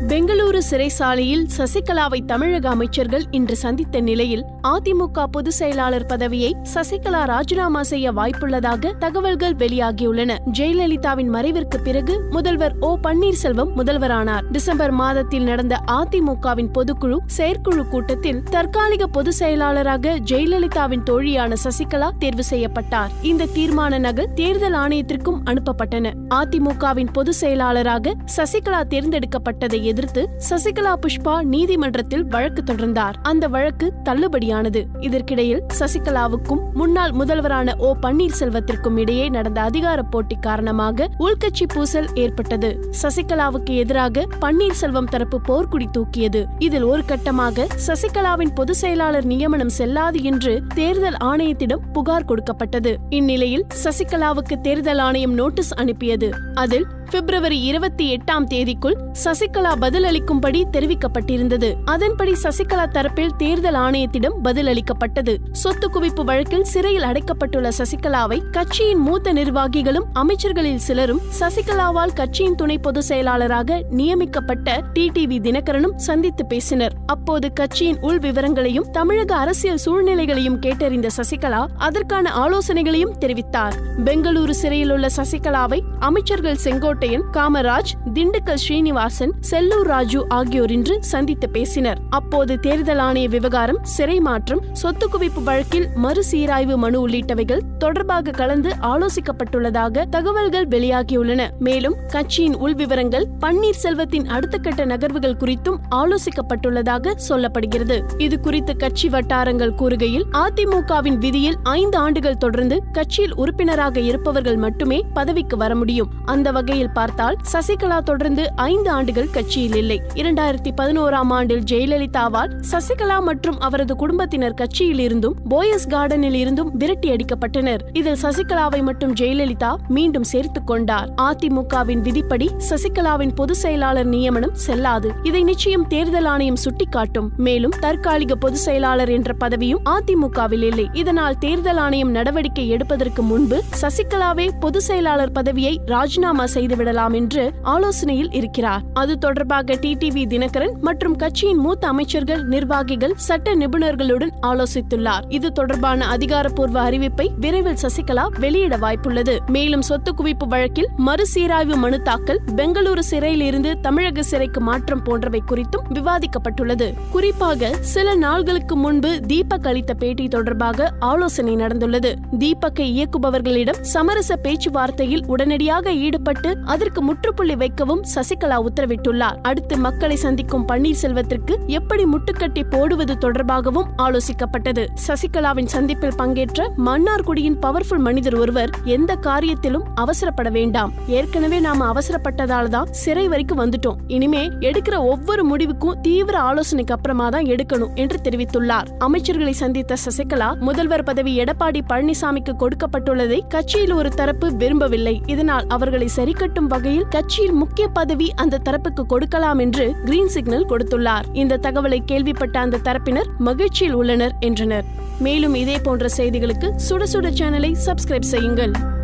பெங்களூரு சிறைசாலையில் சசிகலாவை தமிழக அமைச்சர்கள் இன்று சந்தித்த நிலையில் அதிமுக பொதுச் செயலாளர் பதவியை சசிகலா ராஜினாமா செய்ய வாய்ப்புள்ளதாக தகவல்கள் வெளியாகியுள்ளன ஜெயலலிதாவின் மறைவிற்கு பிறகு முதல்வர் ஓ பன்னீர்செல்வம் முதல்வரானார் டிசம்பர் மாதத்தில் நடந்த அதிமுகவின் பொதுக்குழு செயற்குழு கூட்டத்தில் தற்காலிக பொதுச் செயலாளராக ஜெயலலிதாவின் தோழியான சசிகலா தேர்வு செய்யப்பட்டார் இந்த தீர்மான நகல் தேர்தல் ஆணையத்திற்கும் அனுப்பப்பட்டன அதிமுகவின் பொதுச் செயலாளராக சசிகலா தேர்ந்தெடுக்கப்பட்டதை எதிர்த்து சசிகலா புஷ்பா நீதிமன்றத்தில் வழக்கு தொடர்ந்தார் அந்த வழக்கு தள்ளுபடியானது இதற்கிடையில் சசிகலாவுக்கும் முன்னாள் முதல்வரான ஓ பன்னீர்செல்வத்திற்கும் இடையே நடந்த அதிகார போட்டி காரணமாக உள்கட்சி பூசல் ஏற்பட்டது சசிகலாவுக்கு எதிராக பன்னீர்செல்வம் தரப்பு போர்க்குடி தூக்கியது இதில் ஒரு கட்டமாக சசிகலாவின் பொதுச் செயலாளர் நியமனம் செல்லாது என்று தேர்தல் ஆணையத்திடம் புகார் கொடுக்கப்பட்டது இந்நிலையில் சசிகலாவுக்கு தேர்தல் ஆணையம் நோட்டீஸ் அனுப்பியது அதில் பிப்ரவரி இருபத்தி எட்டாம் தேதிக்குள் சசிகலா பதிலளிக்கும்படி தெரிவிக்கப்பட்டிருந்தது அதன்படி சசிகலா தரப்பில் தேர்தல் ஆணையத்திடம் பதிலளிக்கப்பட்டது சொத்து குவிப்பு வழக்கில் சிறையில் அடைக்கப்பட்டுள்ள சசிகலாவை கட்சியின் மூத்த நிர்வாகிகளும் அமைச்சர்களில் சிலரும் சசிகலாவால் கட்சியின் துணை பொதுச் செயலாளராக நியமிக்கப்பட்ட டிடிவி தினகரனும் சந்தித்து பேசினர் அப்போது கட்சியின் உள் விவரங்களையும் தமிழக அரசியல் சூழ்நிலைகளையும் கேட்டறிந்த சசிகலா அதற்கான ஆலோசனைகளையும் தெரிவித்தார் பெங்களூரு சிறையில் உள்ள சசிகலாவை அமைச்சர்கள் செங்கோட்டையன் காமராஜ் திண்டுக்கல் ஸ்ரீனிவாசன் செல்லூர் ராஜு ஆகியோர் இன்று சந்தித்து பேசினர் அப்போது தேர்தல் ஆணைய விவகாரம் சிறை மாற்றம் சொத்து குவிப்பு வழக்கில் மறுசீராய்வு மனு உள்ளிட்டவைகள் தொடர்பாக கலந்து ஆலோசிக்கப்பட்டுள்ளதாக தகவல்கள் வெளியாகியுள்ளன மேலும் கட்சியின் உள்விவரங்கள் பன்னீர்செல்வத்தின் அடுத்த கட்ட நகர்வுகள் குறித்தும் ஆலோசிக்கப்பட்டுள்ளதாக சொல்லப்படுகிறது இது குறித்து கட்சி வட்டாரங்கள் கூறுகையில் அதிமுகவின் விதியில் ஐந்து ஆண்டுகள் தொடர்ந்து கட்சியில் உறுப்பினராக இருப்பவர்கள் மட்டுமே பதவிக்கு வர முடியும் அந்த வகையில் பார்த்தால் சசிகலா தொடர்ந்து ஐந்து ஆண்டுகள் கட்சியில் இல்லை இரண்டாயிரத்தி பதினோராம் ஆண்டில் ஜெயலலிதாவால் சசிகலா மற்றும் அவரது குடும்பத்தினர் கட்சியில் இருந்தும் போயஸ் கார்டனில் இருந்தும் விரட்டி அடிக்கப்பட்டனர் இதில் சசிகலாவை மட்டும் ஜெயலலிதா மீண்டும் சேர்த்துக் கொண்டார் அதிமுகவின் விதிப்படி சசிகலாவின் பொதுச் செயலாளர் நியமனம் செல்லாது இதை நிச்சயம் தேர்தல் ஆணையம் சுட்டிக்காட்டும் மேலும் தற்காலிக பொதுச் செயலாளர் என்ற பதவியும் அதிமுகவில் இல்லை இதனால் தேர்தல் ஆணையம் நடவடிக்கை எடுப்பதற்கு முன்பு சசிகலாவே பொதுச் செயலாளர் பதவியை ராஜினாமா செய்துவிடலாம் என்று ஆலோசனையில் இருக்கிறார் அது தொடர்பாக டிடிவி தினகரன் மற்றும் கட்சியின் மூத்த அமைச்சர்கள் நிர்வாகிகள் சட்ட நிபுணர்களுடன் ஆலோசித்துள்ளார் இது தொடர்பான அதிகாரப்பூர்வ அறிவிப்பை விரைவில் சசிகலா வெளியிட வாய்ப்புள்ளது மேலும் சொத்து குவிப்பு வழக்கில் மறுசீராய்வு மனு தாக்கல் பெங்களூரு சிறையில் இருந்து தமிழக சிறைக்கு மாற்றம் போன்றவை குறித்தும் விவாதிக்கப்பட்டுள்ளது குறிப்பாக சில நாள்களுக்கு முன்பு தீபக் அளித்த பேட்டி தொடர்பாக ஆலோசனை நடந்துள்ளது தீபக்கை இயக்குபவர்களிடம் சமரச பேச்சுவார்த்தையில் உடனடியாக ஈடுபட்டு அதற்கு முற்றுப்புள்ளி வைக்கவும் சசிகலா உத்தரவிட்டுள்ளார் அடுத்து மக்களை சந்திக்கும் பன்னீர்செல்வத்திற்கு எப்படி முட்டுக்கட்டி போடுவது தொடர்பாகவும் ஆலோசிக்கப்பட்டது சசிகலாவின் சந்திப்பில் பங்கேற்ற மன்னார்குடியின் பவர்ஃபுல் மனிதர் ஒருவர் எந்த காரியத்திலும் அவசரப்பட வேண்டாம் ஏற்கனவே நாம அவசரப்பட்டதால தான் சிறை வரைக்கும் வந்துட்டோம் இனிமே எடுக்கிற ஒவ்வொரு முடிவுக்கும் தீவிர ஆலோசனைக்கு அப்புறமா தான் எடுக்கணும் என்று தெரிவித்துள்ளார் அமைச்சர்களை சந்தித்த சசிகலா முதல்வர் பதவி எடப்பாடி பழனிசாமிக்கு கொடுக்கப்பட்டுள்ளதை கட்சியில் ஒரு தரப்பு விரும்பவில்லை இதனால் அவர்களை சரிக்கட்டும் வகையில் கட்சியில் முக்கிய பதவி அந்த தரப்புக்கு கொடுக்கலாம் என்று கிரீன் சிக்னல் கொடுத்துள்ளார் இந்த தகவலை கேள்விப்பட்ட அந்த தரப்பினர் மகிழ்ச்சியில் உள்ளனர் என்றனர் மேலும் இதே போன்ற செய்திகளுக்கு சுட சுட சேனலை சப்ஸ்கிரைப் செய்யுங்கள்